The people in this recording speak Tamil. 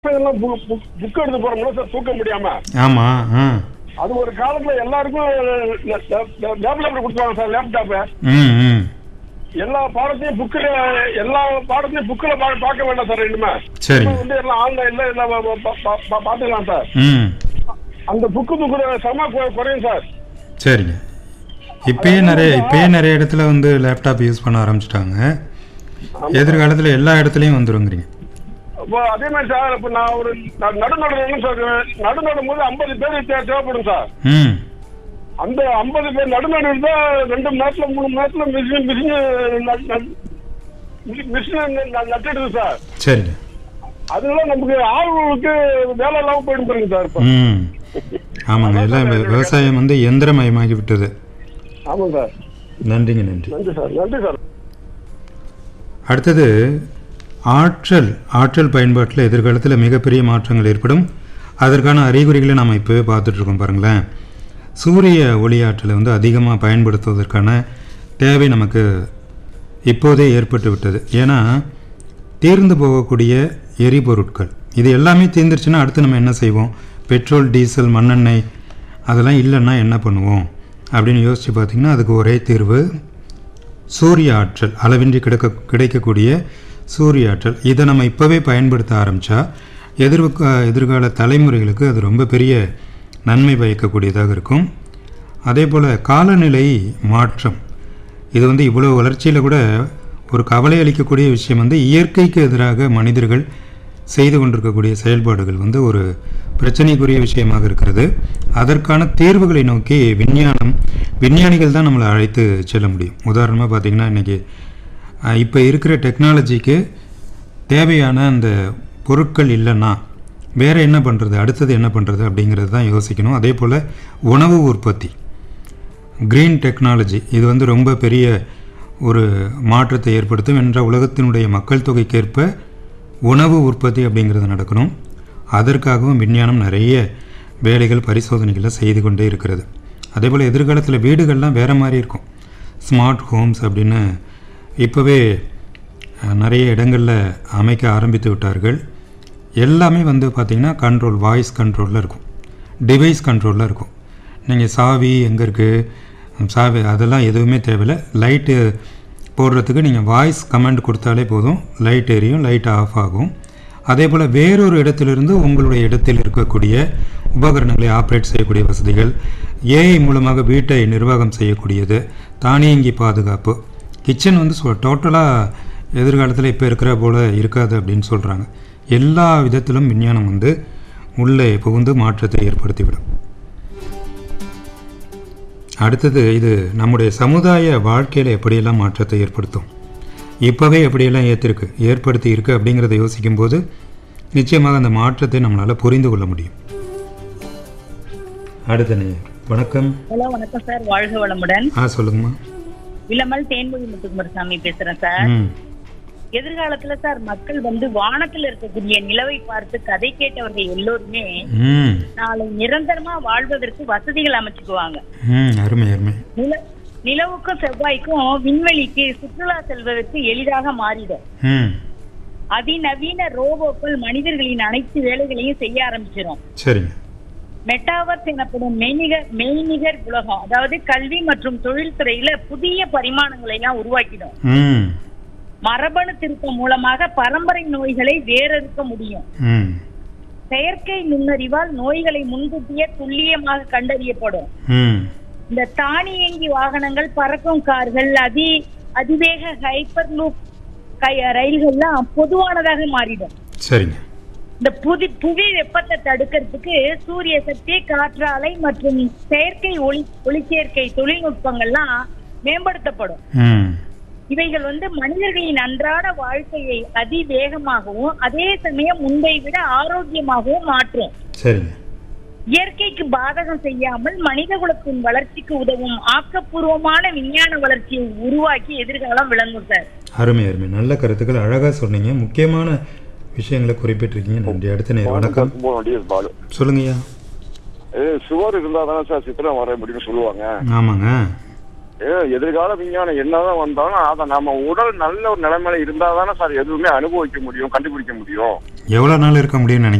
எல்லாம் புக் எடுத்து போறோம்ல சார் தூக்க முடியாம ஆமாம் ஆ அது ஒரு காலத்துல எல்லாருக்கும் லேப்டாப் கொடுத்தாங்க சார் லேப்டாப் ம் ம் எல்லா பாடத்தையும் புக்கில் எல்லா பாடத்தையும் புக்கில் பார்க்க வேண்டாம் சார் இனிமே சரிங்க இப்ப வந்து எல்லாம் ஆன்லைன்ல எல்லாம் பா- பா- பா- பா- பார்த்துக்கலாம் சார் ம் அந்த புக்கு புக்கு செம கு- குறையும் சார் சரிங்க இப்பயே நிறைய இப்பயே நிறைய இடத்துல வந்து லேப்டாப் யூஸ் பண்ண ஆரம்பிச்சிட்டாங்க எதிர்காலத்தில் எல்லா இடத்துலையும் வந்துருங்கிறீங்க இப்போ அதே மாதிரி சார் இப்போ நான் ஒரு நான் நடுநடுறேன் சார் நடுநடும் போது ஐம்பது பேர் தே- தேவைப்படும் சார் ம் அந்த ஐம்பது பேர் நடுநடு தான் ரெண்டு மணி நேரத்துல மூணு மணி நேரத்துல மிஷின் மிஷின் மிஷின் நட்டுடுது சார் சரிங்க அதெல்லாம் நமக்கு ஆளுங்களுக்கு வேலை இல்லாம போயிடும் பாருங்க சார் இப்போ ம் ஆமாங்க எல்லாம் வி- விவசாயம் வந்து எந்திரமயமாகி விட்டது ஆமாம் சார் நன்றிங்க நன்றி நன்றி சார் நன்றி சார் அடுத்தது ஆற்றல் ஆற்றல் பயன்பாட்டில் எதிர்காலத்தில் மிகப்பெரிய மாற்றங்கள் ஏற்படும் அதற்கான அறிகுறிகளை நம்ம இப்போவே பார்த்துட்ருக்கோம் பாருங்களேன் சூரிய ஒளி ஆற்றலை வந்து அதிகமாக பயன்படுத்துவதற்கான தேவை நமக்கு இப்போதே ஏற்பட்டு விட்டது ஏன்னா தீர்ந்து போகக்கூடிய எரிபொருட்கள் இது எல்லாமே தீர்ந்துருச்சுன்னா அடுத்து நம்ம என்ன செய்வோம் பெட்ரோல் டீசல் மண்ணெண்ணெய் அதெல்லாம் இல்லைன்னா என்ன பண்ணுவோம் அப்படின்னு யோசித்து பார்த்திங்கன்னா அதுக்கு ஒரே தீர்வு சூரிய ஆற்றல் அளவின்றி கிடைக்க கிடைக்கக்கூடிய சூரிய ஆற்றல் இதை நம்ம இப்போவே பயன்படுத்த ஆரம்பித்தா எதிர் எதிர்கால தலைமுறைகளுக்கு அது ரொம்ப பெரிய நன்மை பயக்கக்கூடியதாக இருக்கும் அதே போல் காலநிலை மாற்றம் இது வந்து இவ்வளோ வளர்ச்சியில் கூட ஒரு கவலை அளிக்கக்கூடிய விஷயம் வந்து இயற்கைக்கு எதிராக மனிதர்கள் செய்து கொண்டிருக்கக்கூடிய செயல்பாடுகள் வந்து ஒரு பிரச்சனைக்குரிய விஷயமாக இருக்கிறது அதற்கான தீர்வுகளை நோக்கி விஞ்ஞானம் விஞ்ஞானிகள் தான் நம்மளை அழைத்து செல்ல முடியும் உதாரணமாக பார்த்திங்கன்னா இன்றைக்கி இப்போ இருக்கிற டெக்னாலஜிக்கு தேவையான அந்த பொருட்கள் இல்லைன்னா வேறு என்ன பண்ணுறது அடுத்தது என்ன பண்ணுறது அப்படிங்கிறது தான் யோசிக்கணும் அதே போல் உணவு உற்பத்தி கிரீன் டெக்னாலஜி இது வந்து ரொம்ப பெரிய ஒரு மாற்றத்தை ஏற்படுத்தும் என்ற உலகத்தினுடைய மக்கள் தொகைக்கேற்ப உணவு உற்பத்தி அப்படிங்கிறது நடக்கணும் அதற்காகவும் விஞ்ஞானம் நிறைய வேலைகள் பரிசோதனைகளை செய்து கொண்டே இருக்கிறது அதே போல் எதிர்காலத்தில் வீடுகள்லாம் வேறு மாதிரி இருக்கும் ஸ்மார்ட் ஹோம்ஸ் அப்படின்னு இப்போவே அஹ், நிறைய இடங்களில் அமைக்க ஆரம்பித்து விட்டார்கள் எல்லாமே வந்து பார்த்திங்கன்னா கண்ட்ரோல் வாய்ஸ் கண்ட்ரோலில் இருக்கும் டிவைஸ் கண்ட்ரோலில் இருக்கும் நீங்கள் சாவி எங்கே இருக்குது சாவி அதெல்லாம் எதுவுமே தேவையில்லை லைட்டு போடுறதுக்கு நீங்கள் வாய்ஸ் கமெண்ட் கொடுத்தாலே போதும் லைட் எரியும் லைட் ஆஃப் ஆகும் அதே போல் வேறொரு இடத்திலிருந்து உங்களுடைய இடத்தில் இருக்கக்கூடிய உபகரணங்களை ஆப்ரேட் செய்யக்கூடிய வசதிகள் ஏஐ மூலமாக வீட்டை நிர்வாகம் செய்யக்கூடியது தானியங்கி பாதுகாப்பு கிச்சன் வந்து டோட்டலாக எதிர்காலத்தில் இப்போ இருக்கிற போல் இருக்காது அப்படின்னு சொல்கிறாங்க எல்லா விதத்திலும் விஞ்ஞானம் வந்து உள்ளே புகுந்து மாற்றத்தை ஏற்படுத்திவிடும் அடுத்தது இது நம்முடைய சமுதாய வாழ்க்கையில் எப்படியெல்லாம் மாற்றத்தை ஏற்படுத்தும் இப்போவே எப்படியெல்லாம் ஏற்றிருக்கு ஏற்படுத்தி இருக்கு அப்படிங்கிறத யோசிக்கும்போது நிச்சயமாக அந்த மாற்றத்தை நம்மளால் புரிந்து கொள்ள முடியும் அடுத்த நேயர் வணக்கம் ஹலோ வணக்கம் சார் வாழ்க வளமுடன் ஆ சொல்லுங்கம்மா விளமல் தேன்மொழி முத்துக்குமாரசாமி பேசுறேன் சார் ம் எதிர்காலத்துல சார் மக்கள் வந்து வானத்துல இருக்கக்கூடிய நிலவை பார்த்து கதை கேட்டவர்கள் எல்லோருமே ம் நாளை நிரந்தரமா வாழ்வதற்கு வசதிகள் அமைச்சுக்குவாங்க ம் அருமை அருமை நில நிலவுக்கும் செவ்வாய்க்கும் விண்வெளிக்கு சுற்றுலா செல்வதற்கு எளிதாக மாறிடும் ம் அதிநவீன ரோபோக்கள் மனிதர்களின் அனைத்து வேலைகளையும் செய்ய ஆரம்பிச்சிடும் சரிங்க மெட்டாவர்ஸ் எனப்படும் மெய்நிகர் மெய்நிகர் உலகம் அதாவது கல்வி மற்றும் தொழில்துறையில புதிய பரிமாணங்களை எல்லாம் உருவாக்கிடும் ம் மரபணு திருத்தம் மூலமாக பரம்பரை நோய்களை வேறறுக்க முடியும் ம் செயற்கை நுண்ணறிவால் நோய்களை முன்கூட்டியே துல்லியமாக கண்டறியப்படும் ம் இந்த தானியங்கி வாகனங்கள் பறக்கும் கார்கள் அதி அதிவேக ஹைப்பர் லூப் ரயில்கள்லாம் பொதுவானதாக மாறிடும் சரிங்க இந்த புதி புவி வெப்பத்தை தடுக்கிறதுக்கு சூரிய சக்தி காற்றாலை மற்றும் செயற்கை ஒளி ஒளிச்சேர்க்கை தொழில்நுட்பங்கள்லாம் மேம்படுத்தப்படும் ம் இவைகள் வந்து மனிதர்களின் அன்றாட வாழ்க்கையை அதிவேகமாகவும் அதே சமயம் முன்பை விட ஆரோக்கியமாகவும் மாற்றும் சரிங்க இயற்கைக்கு பாதகம் செய்யாமல் மனித குலத்தின் வளர்ச்சிக்கு உதவும் ஆக்கப்பூர்வமான விஞ்ஞான வளர்ச்சியை உருவாக்கி எதிர்காலம் விளங்கும் சார் அருமை அருமை நல்ல கருத்துக்கள் அழகாக சொன்னீங்க முக்கியமான விஷயங்களை குறிப்பிட்டிருக்கீங்க நன்றி அடுத்த நேரம் வணக்கம் பாலு சொல்லுங்கய்யா சுவர் இருந்தா தானே சார் சித்திரம் வர முடியும்னு சொல்லுவாங்க ஆமாங்க ஏ- எதிர்கால விஞ்ஞானம் என்னதான் வந்தாலும் அதை நம்ம உடல் நல்ல ஒரு நிலைமையில இருந்தா தானே சார் எதுவுமே அனுபவிக்க முடியும் கண்டுபிடிக்க முடியும் எவ்வளோ நாள் இருக்க முடியும்னு நினைக்கிறீங்க